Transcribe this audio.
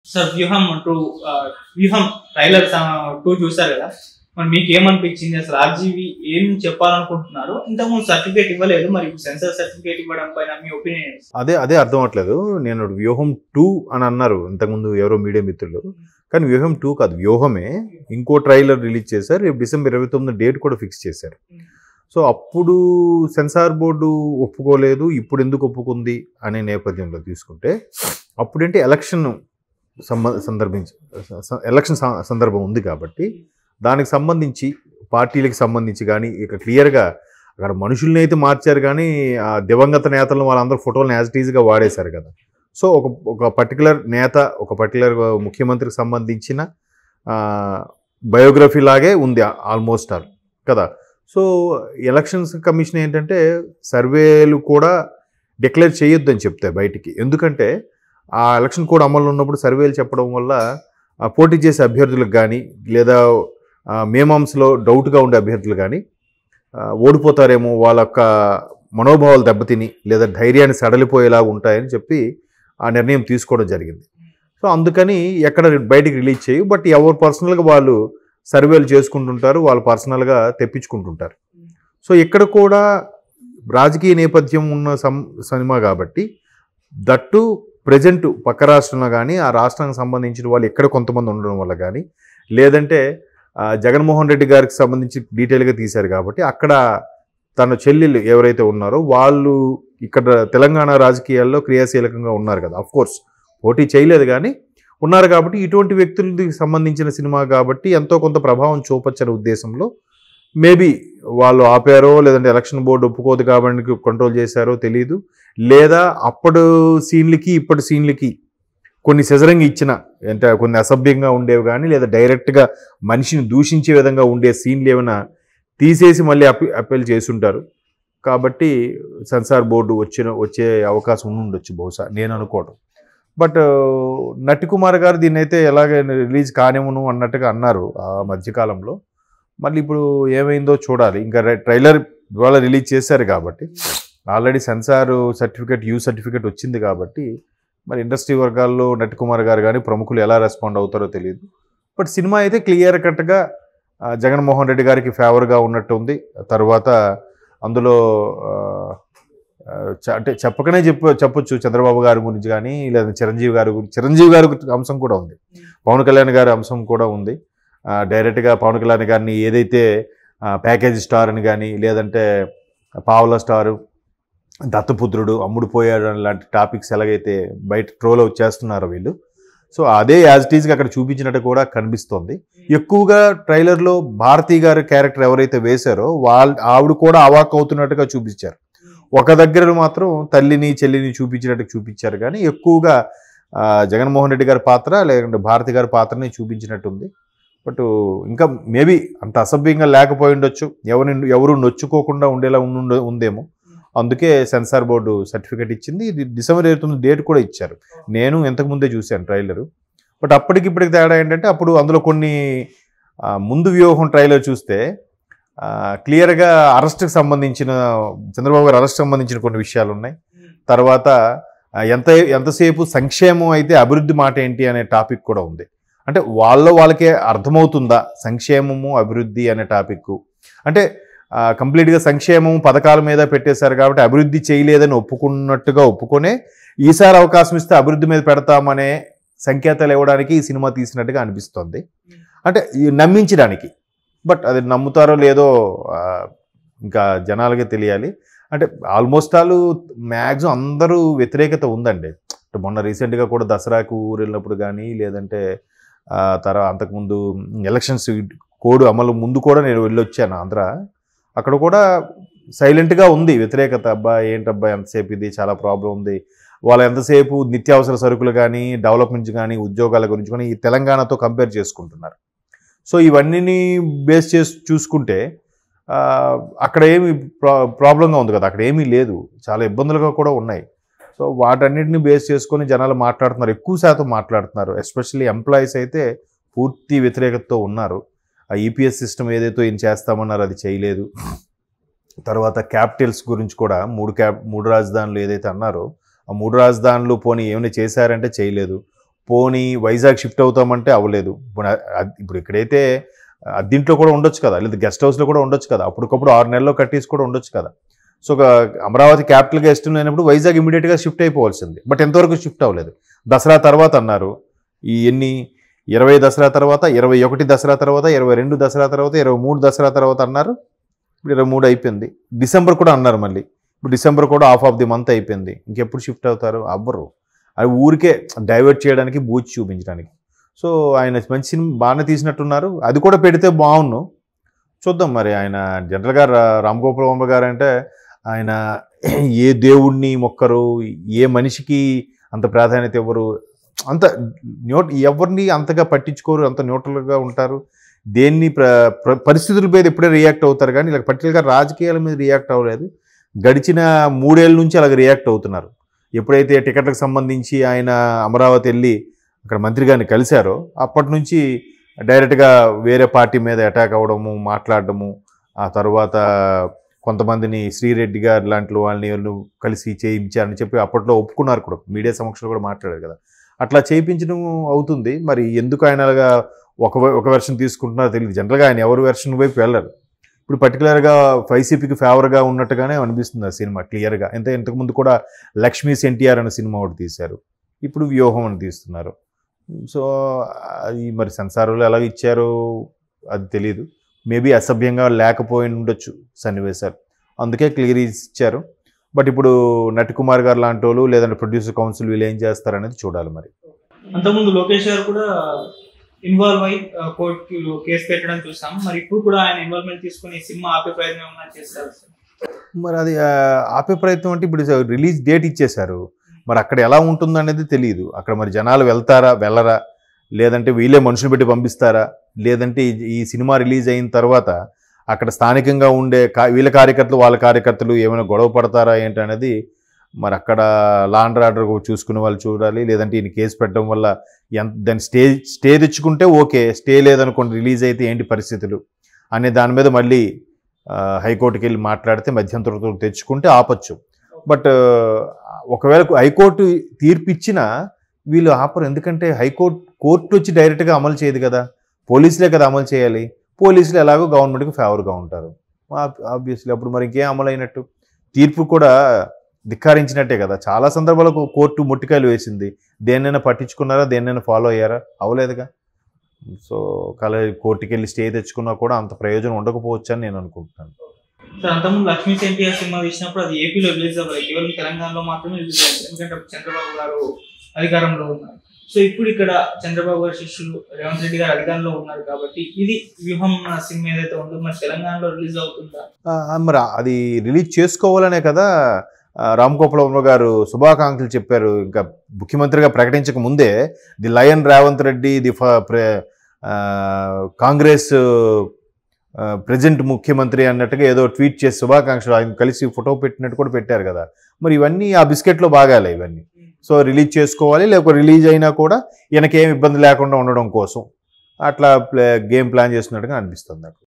sir వ్యూహం two వ్యూహం trailer two చూసారు కదా మరి మీకు ఏమనిపించింది అసలు ఆర్జీవి ఏం చెప్పాలనుకుంటున్నారు ఇంతకుముందు సర్టిఫికేట్ ఇవ్వలేదు మరి సెన్సర్ సర్టిఫికేట్ ఇవ్వడం పైన మీ ఒపీనియన్ అదే అదే అర్థం అవట్లేదు నేను వ్యూహం టూ అని అన్నారు ఇంతకుముందు ఎవరో మీడియా మిత్రులు కానీ వ్యూహం టూ కాదు వ్యూహమే ఇంకో ట్రైలర్ రిలీజ్ చేశారు రేపు డిసెంబర్ ఇరవై తొమ్మిది డేట్ కూడా ఫిక్స్ చేశారు సో అప్పుడు సెన్సార్ బోర్డు ఒప్పుకోలేదు ఇప్పుడు ఎందుకు ఒప్పుకుంది అనే నేపథ్యంలో తీసుకుంటే అప్పుడంటే ఎలక్షన్ సంబ సందర్భించి స- ఎలక్షన్ స- సందర్భం ఉంది కాబట్టి దానికి సంబంధించి పార్టీలకు సంబంధించి కానీ ఇక క్లియర్గా అక్కడ మనుషుల్ని అయితే మార్చారు కానీ ఆ దివంగత నేతలను వాళ్ళందరూ ఫోటోలను యాజ్ ఈజీగా వాడేశారు కదా సో ఒక ఒక పర్టికులర్ నేత ఒక పర్టికులర్ ముఖ్యమంత్రికి సంబంధించిన బయోగ్రఫీ లాగే ఉంది ఆల్మోస్ట్ ఆల్ కదా సో ఎలక్షన్స్ కమిషన్ ఏంటంటే సర్వేలు కూడా డిక్లేర్ చేయొద్దని చెప్తాయి బయటికి ఎందుకంటే ఆ ఎలక్షన్ కోడ్ అమల్లో ఉన్నప్పుడు సర్వేలు చెప్పడం వల్ల ఆ పోటీ చేసే అభ్యర్థులకు కానీ లేదా ఆ, మేమాంస్లో డౌట్గా ఉండే అభ్యర్థులు కానీ ఆ, ఓడిపోతారేమో వాళ్ళ యొక్క మనోభావాలు దెబ్బతిని లేదా ధైర్యాన్ని సడలిపోయేలా ఉంటాయని చెప్పి ఆ నిర్ణయం తీసుకోవడం జరిగింది సో అందుకని ఎక్కడ బయటికి రిలీజ్ చేయు బట్ ఎవరు పర్సనల్గా వాళ్ళు సర్వేలు చేసుకుంటుంటారు వాళ్ళు పర్సనల్గా తెప్పించుకుంటుంటారు సో ఇక్కడ కూడా రాజకీయ నేపథ్యం ఉన్న సం సినిమా కాబట్టి దట్టు ప్రజెంట్ పక్క రాష్ట్రంలో కానీ ఆ రాష్ట్రానికి సంబంధించిన వాళ్ళు ఎక్కడ కొంతమంది ఉండడం వల్ల కానీ లేదంటే ఆ, జగన్మోహన్ రెడ్డి గారికి సంబంధించి డీటెయిల్గా తీశారు కాబట్టి అక్కడ తన చెల్లెళ్ళు ఎవరైతే ఉన్నారో వాళ్ళు ఇక్కడ తెలంగాణ రాజకీయాల్లో క్రియాశీలకంగా ఉన్నారు కదా అఫ్ కోర్స్ పోటీ చేయలేదు కానీ ఉన్నారు కాబట్టి ఇటువంటి వ్యక్తులకి సంబంధించిన సినిమా కాబట్టి ఎంతో కొంత ప్రభావం చూపొచ్చనే ఉద్దేశంలో మేబీ వాళ్ళు ఆపారో లేదంటే ఎలక్షన్ బోర్డు ఒప్పుకోదు కాబట్టి కంట్రోల్ చేశారో తెలియదు లేదా అప్పుడు సీన్లకి ఇప్పటి సీన్లకి కొన్ని సెజరింగ్ ఇచ్చిన అంటే కొన్ని అసభ్యంగా ఉండేవి కానీ లేదా డైరెక్ట్గా మనిషిని దూషించే విధంగా ఉండే సీన్లు ఏమైనా తీసేసి మళ్ళీ అప్పీ అప్పీల్ చేసుంటారు కాబట్టి సెన్సార్ బోర్డు వచ్చిన వచ్చే అవకాశం ఉండి ఉండొచ్చు బహుశా నేను అనుకోవడం బట్ నటికుమార్ గారు దీన్ని అయితే ఎలాగ రిలీజ్ కానివ్వను అన్నట్టుగా అన్నారు ఆ మధ్యకాలంలో మళ్ళీ ఇప్పుడు ఏమైందో చూడాలి ఇంకా రే- ట్రైలర్ ఇవాళ రిలీజ్ చేశారు కాబట్టి already censor certificate U certificate వచ్చింది కాబట్టి మరి ఇండస్ట్రీ వర్గాల్లో నటికుమార్ గారు కానీ ప్రముఖులు ఎలా రెస్పాండ్ అవుతారో తెలియదు బట్ సినిమా అయితే క్లియర్ కట్గా ఆ, జగన్మోహన్ రెడ్డి గారికి ఫేవర్గా ఉన్నట్టు ఉంది తర్వాత అందులో ఆ, ఆ, చ- అంటే చెప్పకనే చెప్ప చెప్పొచ్చు చంద్రబాబు గారి గురించి కానీ లేదా చిరంజీవి గారి గురించి చిరంజీవి గారి గురించి అంశం కూడా ఉంది పవన్ కళ్యాణ్ గారి అంశం కూడా ఉంది ఆ, డైరెక్ట్గా పవన్ కళ్యాణ్ గారిని ఏదైతే ఆ, ప్యాకేజ్ స్టార్ అని కానీ లేదంటే పావుల స్టారు దత్తపుత్రుడు అమ్ముడు పోయాడు అని లాంటి టాపిక్స్ ఎలాగైతే బయట ట్రోల్ అవుట్ చేస్తున్నారో వీళ్ళు సో అదే యాజ్ ఇట్ ఈస్గా అక్కడ చూపించినట్టు కూడా కనిపిస్తోంది ఎక్కువగా ట్రైలర్లో భారతి గారి క్యారెక్టర్ ఎవరైతే వేశారో వాళ్ళ ఆవిడ కూడా అవాక్ అవుతున్నట్టుగా చూపించారు ఒక దగ్గర మాత్రం తల్లిని చెల్లిని చూపించినట్టు చూపించారు కానీ ఎక్కువగా ఆ, జగన్మోహన్ రెడ్డి గారి పాత్ర లేదంటే భారతి గారి పాత్రని చూపించినట్టుంది బట్ ఇంకా మేబీ అంత అసభ్యంగా లేకపోయి ఉండొచ్చు ఎవరిని ఎవరు నొచ్చుకోకుండా ఉండేలా ఉండు ఉందేమో అందుకే సెన్సార్ బోర్డు సర్టిఫికేట్ ఇచ్చింది ఇది డిసెంబర్ ఇరవై తొమ్మిది డేట్ కూడా ఇచ్చారు నేను ఇంతకు ముందే చూశాను ట్రైలరు బట్ అప్పటికి ఇప్పటికి తేడా ఏంటంటే అప్పుడు అందులో కొన్ని ఆ, ముందు వ్యూహం ట్రైలర్ చూస్తే క్లియర్గా అరెస్ట్కి సంబంధించిన చంద్రబాబు గారు అరెస్ట్ సంబంధించిన కొన్ని విషయాలు ఉన్నాయి తర్వాత ఆ, ఎంత ఎంతసేపు సంక్షేమం అయితే అభివృద్ధి మాట ఏంటి అనే టాపిక్ కూడా ఉంది అంటే వాళ్ళ వాళ్ళకే అర్థమవుతుందా సంక్షేమము అభివృద్ధి అనే టాపిక్ అంటే ఆ, కంప్లీట్గా సంక్షేమం పథకాల మీద పెట్టేశారు కాబట్టి అభివృద్ధి చేయలేదని ఒప్పుకున్నట్టుగా ఒప్పుకొనే ఈసారి అవకాశం ఇస్తే అభివృద్ధి మీద పెడతామనే సంకేతాలు ఇవ్వడానికి ఈ సినిమా తీసినట్టుగా అనిపిస్తుంది అంటే ఈ నమ్మించడానికి బట్ అది నమ్ముతారో లేదో ఆ, ఇంకా జనాలకే తెలియాలి అంటే ఆల్మోస్ట్ ఆల్ మ్యాక్సిమం అందరూ వ్యతిరేకత ఉందండి అంటే మొన్న రీసెంట్గా కూడా దసరాకు ఊరు వెళ్ళినప్పుడు కానీ లేదంటే ఆ, తర్వాత అంతకుముందు ఎలక్షన్స్ కోడ్ అమలు ముందు కూడా నేను వెళ్ళొచ్చాను ఆంధ్ర అక్కడ కూడా సైలెంట్గా ఉంది వ్యతిరేకత అబ్బా ఏంటబ్బా ఎంతసేపు ఇది చాలా ప్రాబ్లం ఉంది వాళ్ళు ఎంతసేపు నిత్యావసర సరుకులు కానీ డెవలప్మెంట్స్ కానీ ఉద్యోగాల గురించి కానీ ఈ తెలంగాణతో కంపేర్ చేసుకుంటున్నారు సో ఇవన్నీ బేస్ చేసి చూసుకుంటే ఆ, అక్కడ ఏమి ప్రా ప్రాబ్లంగా ఉంది కదా అక్కడ ఏమీ లేదు చాలా ఇబ్బందులుగా కూడా ఉన్నాయి సో వాటన్నిటిని బేస్ చేసుకొని జనాలు మాట్లాడుతున్నారు ఎక్కువ శాతం మాట్లాడుతున్నారు ఎస్పెషల్లీ ఎంప్లాయీస్ అయితే పూర్తి వ్యతిరేకతతో ఉన్నారు ఆ ఈపీఎస్ సిస్టమ్ ఏదైతే ఏం చేస్తామన్నారు అది చేయలేదు తర్వాత క్యాపిటల్స్ గురించి కూడా మూడు క్యాప్ మూడు రాజధానులు ఏదైతే అన్నారో ఆ మూడు రాజధానులు పోనీ ఏమైనా చేశారంటే చేయలేదు పోనీ వైజాగ్ షిఫ్ట్ అవుతామంటే అవ్వలేదు ఇప్పుడు అ- అ- ఇప్పుడు ఇక్కడైతే అద్దీంట్లో కూడా ఉండొచ్చు కదా లేదా గెస్ట్ హౌస్లో కూడా ఉండొచ్చు కదా అప్పటికప్పుడు ఆరు నెలల్లో కట్టేసి కూడా ఉండొచ్చు కదా సో ఒక అమరావతి క్యాపిటల్గా ఇష్టం లేనప్పుడు వైజాగ్ ఇమీడియట్గా షిఫ్ట్ అయిపోవాల్సింది బట్ ఎంతవరకు షిఫ్ట్ అవ్వలేదు దసరా తర్వాత అన్నారు ఈ ఎన్ని ఇరవై దసరా తర్వాత ఇరవై ఒకటి దసరా తర్వాత ఇరవై రెండు దసరా తర్వాత ఇరవై మూడు దసరా తర్వాత అన్నారు ఇప్పుడు ఇరవై మూడు అయిపోయింది డిసెంబర్ కూడా అన్నారు మళ్ళీ ఇప్పుడు డిసెంబర్ కూడా హాఫ్ ఆఫ్ ది మంత్ అయిపోయింది ఇంకెప్పుడు షిఫ్ట్ అవుతారు అవ్వరు అది ఊరికే డైవర్ట్ చేయడానికి బూచి చూపించడానికి సో ఆయన మంచి సినిమా బాగానే తీసినట్టున్నారు అది కూడా పెడితే బాగున్ను చూద్దాం మరి ఆయన జనరల్గా రా- రామ్ గోపాల్ వర్మ గారు అంటే ఆయన ఏ దేవుణ్ణి మొక్కరు ఏ మనిషికి అంత ప్రాధాన్యత ఇవ్వరు అంత న్యూట్ ఎవరిని అంతగా పట్టించుకోరు అంత న్యూట్రల్గా ఉంటారు దేన్ని ప్ర ప్ర- పరిస్థితుల మీద ఎప్పుడే రియాక్ట్ అవుతారు కానీ ఇలా పర్టికులర్గా రాజకీయాల మీద రియాక్ట్ అవ్వలేదు గడిచిన మూడేళ్ళ నుంచి అలాగ రియాక్ట్ అవుతున్నారు ఎప్పుడైతే టికెట్లకు సంబంధించి ఆయన అమరావతి వెళ్ళి అక్కడ మంత్రి గారిని కలిశారో అప్పటి నుంచి డైరెక్ట్గా వేరే పార్టీ మీద అటాక్ అవ్వడము మాట్లాడడము ఆ తర్వాత కొంతమందిని శ్రీరెడ్డి గారు లాంటి వాళ్ళని వీళ్ళు కలిసి చేయించారని చెప్పి అప్పట్లో ఒప్పుకున్నారు కూడా మీడియా సమక్షంలో కూడా మాట్లాడారు కదా అట్లా చేయించడం అవుతుంది మరి ఎందుకు ఆయన అలాగా ఒక ఒక వెర్షన్ తీసుకుంటున్నారో తెలియదు జనరల్గా ఆయన ఎవరి వెర్షన్ వైపు వెళ్ళరు ఇప్పుడు పర్టికులర్గా వైసీపీకి ఫేవర్గా ఉన్నట్టుగానే అనిపిస్తుంది ఆ సినిమా క్లియర్గా ఎంత ఇంతకుముందు కూడా లక్ష్మీస్ ఎన్టీఆర్ అనే సినిమా ఒకటి తీశారు ఇప్పుడు వ్యూహం అని తీస్తున్నారు సో అది మరి సెన్సార్లు ఎలా ఇచ్చారో అది తెలియదు మేబీ అసభ్యంగా లేకపోయి ఉండొచ్చు సన్నివేశాలు అందుకే క్లియర్ ఇచ్చారు బట్ ఇప్పుడు నటికుమార్ గారు లాంటి వాళ్ళు లేదంటే ప్రొడ్యూసర్ కౌన్సిల్ వీళ్ళు ఏం చేస్తారనేది చూడాలి మరి అంతకుముందు లోకేష్ గారు కూడా ఇన్వాల్వ్ అయి కోర్టులో కేసు పెట్టడం చూసాం మరి ఇప్పుడు కూడా ఆయన ఇన్వాల్వ్మెంట్ తీసుకుని సినిమా ఆపే ప్రయత్నం ఏమైనా చేస్తారు సార్ మరి అది ఆ, ఆపే ప్రయత్నం అంటే ఇప్పుడు రిలీజ్ డేట్ ఇచ్చేశారు మరి అక్కడ ఎలా ఉంటుందో అనేది తెలియదు అక్కడ మరి జనాలు వెళ్తారా వెళ్ళరా లేదంటే వీళ్ళే మనుషులు పెట్టి పంపిస్తారా లేదంటే ఈ- ఈ సినిమా రిలీజ్ అయిన తర్వాత అక్కడ స్థానికంగా ఉండే కా వీళ్ళ కార్యకర్తలు వాళ్ళ కార్యకర్తలు ఏమైనా గొడవ పడతారా ఏంటి అనేది మరి అక్కడ లా అండ్ ఆర్డర్ చూసుకునే వాళ్ళు చూడాలి లేదంటే ఈయన కేసు పెట్టడం వల్ల ఎంత దాన్ని స్టే స్టే తెచ్చుకుంటే ఓకే స్టే లేదనుకోండి రిలీజ్ అయితే ఏంటి పరిస్థితులు అనే దాని మీద మళ్ళీ ఆ, హైకోర్టుకి వెళ్ళి మాట్లాడితే మధ్యంతరం తెచ్చుకుంటే ఆపచ్చు బట్ ఒకవేళ హైకోర్టు తీర్పు ఇచ్చినా వీళ్ళు ఆపరు ఎందుకంటే హైకోర్టు కోర్టు వచ్చి డైరెక్ట్గా అమలు చేయదు కదా పోలీసులే కదా అమలు చేయాలి పోలీసులు ఎలాగో గవర్నమెంట్కి ఫేవర్గా ఉంటారు ఆబ్వియస్లీ అప్పుడు మరి ఇంకేం అమలు అయినట్టు తీర్పు కూడా ధిక్కారించినట్టే కదా చాలా సందర్భాలకు కోర్టు ముట్టికాయలు వేసింది దేన్నైనా పట్టించుకున్నారా దేన్నైనా ఫాలో అయ్యారా అవలేదుగా సో కల కోర్టుకి వెళ్ళి స్టే తెచ్చుకున్నా కూడా అంత ప్రయోజనం ఉండకపోవచ్చు అని నేను అనుకుంటున్నాను సార్ అంతకుముందు లక్ష్మీ ఎన్టీఆర్ సినిమా తీసినప్పుడు అది ఏపీలో రిలీజ్ అవ్వలేదు కేవలం తెలంగాణలో మాత్రమే రిలీజ్ అయింది ఎందుకంటే అప్పుడు చంద్రబాబు గారు అధికారంలో ఉన్నారు సో ఇప్పుడు ఇక్కడ చంద్రబాబు గారి శిష్యులు రేవంత్ రెడ్డి గారు అధికారంలో ఉన్నారు కాబట్టి ఇది వ్యూహం అన్న సినిమా ఏదైతే ఉందో మరి తెలంగాణలో రిలీజ్ అవుతుందా ఆ, మరి అది రిలీజ్ చేసుకోవాలనే కదా ఆ, రామ్ గోపాల్ వర్మ గారు శుభాకాంక్షలు చెప్పారు ఇంకా ముఖ్యమంత్రిగా ప్రకటించక ముందే the lion Revanth Reddy the ఫ- ప్ర- ఆ, కాంగ్రెస్ ప్రజెంట్ ముఖ్యమంత్రి అన్నట్టుగా ఏదో ట్వీట్ చేసి శుభాకాంక్షలు ఆయన కలిసి ఫోటో పెట్టినట్టు కూడా పెట్టారు కదా మరి ఇవన్నీ ఆ బిస్కెట్లో బాగాలే ఇవన్నీ సో రిలీజ్ చేసుకోవాలి లేకపోతే రిలీజ్ అయినా కూడా ఈయనకేం ఇబ్బంది లేకుండా ఉండడం కోసం అట్లా ప్లే గేమ్ ప్లాన్ చేస్తున్నట్టుగా అనిపిస్తుంది నాకు